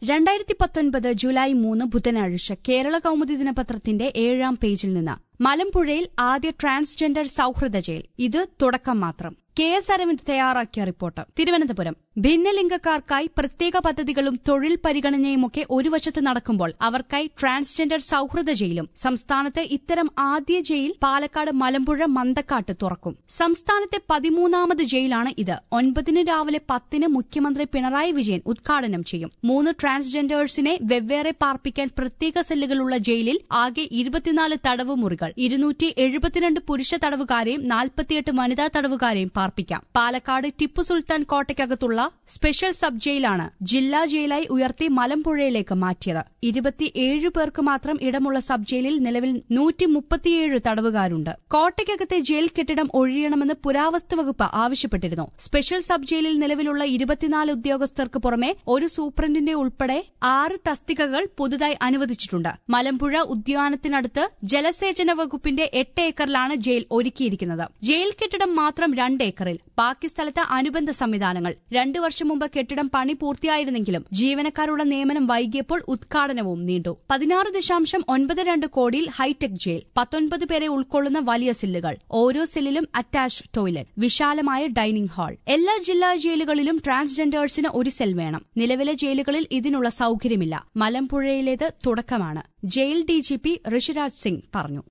രണ്ടായിരത്തി പത്തൊൻപത് ജൂലൈ മൂന്ന് ബുധനാഴ്ച കേരള കൗമുദി ദിനപത്രത്തിന്റെ ഏഴാം പേജിൽ നിന്ന് മലമ്പുഴയിൽ ആദ്യ ട്രാൻസ്ജെൻഡർ സൌഹൃദ ജയിൽ ഇത് തുടക്കം മാത്രം കെ എസ് അരവിന്ദ് തയ്യാറാക്കിയ റിപ്പോർട്ട് തിരുവനന്തപുരം ഭിന്നലിംഗക്കാർക്കായി പ്രത്യേക പദ്ധതികളും തൊഴിൽ പരിഗണനയുമൊക്കെ ഒരു വശത്ത് നടക്കുമ്പോൾ അവർക്കായി ട്രാൻസ്ജെൻഡർ സൌഹൃദ ജയിലും സംസ്ഥാനത്ത് ഇത്തരം ആദ്യ ജയിൽ പാലക്കാട് മലമ്പുഴ മന്തക്കാട്ട് തുറക്കും സംസ്ഥാനത്തെ പതിമൂന്നാമത് ജയിലാണ് ഇത് ഒൻപതിന് രാവിലെ പത്തിന് മുഖ്യമന്ത്രി പിണറായി വിജയൻ ഉദ്ഘാടനം ചെയ്യും മൂന്ന് ട്രാൻസ്ജെൻഡേഴ്സിനെ വെവ്വേറെ പാർപ്പിക്കാൻ പ്രത്യേക സെല്ലുകളുള്ള ജയിലിൽ ആകെ ഇരുപത്തിനാല് തടവ് മുറികൾ ഇരുന്നൂറ്റി എഴുപത്തിരണ്ട് പുരുഷ തടവുകാരെയും നാൽപ്പത്തിയെട്ട് വനിതാ തടവുകാരെയും പാർപ്പിക്കാം പാലക്കാട് ടിപ്പു സുൽത്താൻ കോട്ടയ്ക്കകത്തുള്ള സ്പെഷ്യൽ സബ് ജയിലാണ് ജില്ലാ ജയിലായി ഉയർത്തി മലമ്പുഴയിലേക്ക് മാറ്റിയത് ഇരുപത്തിയേഴ് പേർക്ക് മാത്രം ഇടമുള്ള സബ് ജയിലിൽ നിലവിൽ നൂറ്റി മുപ്പത്തിയേഴ് തടവുകാരുണ്ട് കോട്ടയ്ക്കകത്തെ ജയിൽ കെട്ടിടം ഒഴിയണമെന്ന് പുരാവസ്തു വകുപ്പ് ആവശ്യപ്പെട്ടിരുന്നു സ്പെഷ്യൽ സബ് ജയിലിൽ നിലവിലുള്ള ഇരുപത്തിനാല് ഉദ്യോഗസ്ഥർക്ക് പുറമെ ഒരു സൂപ്രണ്ടിന്റെ ഉൾപ്പെടെ ആറ് തസ്തികകൾ പുതുതായി അനുവദിച്ചിട്ടുണ്ട് മലമ്പുഴ ഉദ്യാനത്തിനടുത്ത് ജലസേചന വകുപ്പിന്റെ എട്ട് ഏക്കറിലാണ് ജയിൽ ഒരുക്കിയിരിക്കുന്നത് ജയിൽ കെട്ടിടം മാത്രം രണ്ട് ഏക്കറിൽ ബാക്കി സ്ഥലത്ത് അനുബന്ധ സംവിധാനങ്ങൾ രണ്ടു വർഷം മുമ്പ് കെട്ടിടം പണി പൂർത്തിയായിരുന്നെങ്കിലും ജീവനക്കാരുടെ നിയമനം വൈകിയപ്പോൾ ഉദ്ഘാടനവും നീണ്ടു പതിനാറ് ദശാംശം ഒൻപത് രണ്ട് കോടിയിൽ ഹൈടെക് ജയിൽ പത്തൊൻപത് പേരെ ഉൾക്കൊള്ളുന്ന വലിയ സെല്ലുകൾ ഓരോ സെല്ലിലും അറ്റാച്ച്ഡ് ടോയ്ലറ്റ് വിശാലമായ ഡൈനിംഗ് ഹാൾ എല്ലാ ജില്ലാ ജയിലുകളിലും ട്രാൻസ്ജെൻഡേഴ്സിന് ഒരു സെൽ വേണം നിലവിലെ ജയിലുകളിൽ ഇതിനുള്ള സൌകര്യമില്ല മലമ്പുഴയിലേത് തുടക്കമാണ് ജയിൽ ഡിജിപി ഋഷിരാജ് സിംഗ് പറഞ്ഞു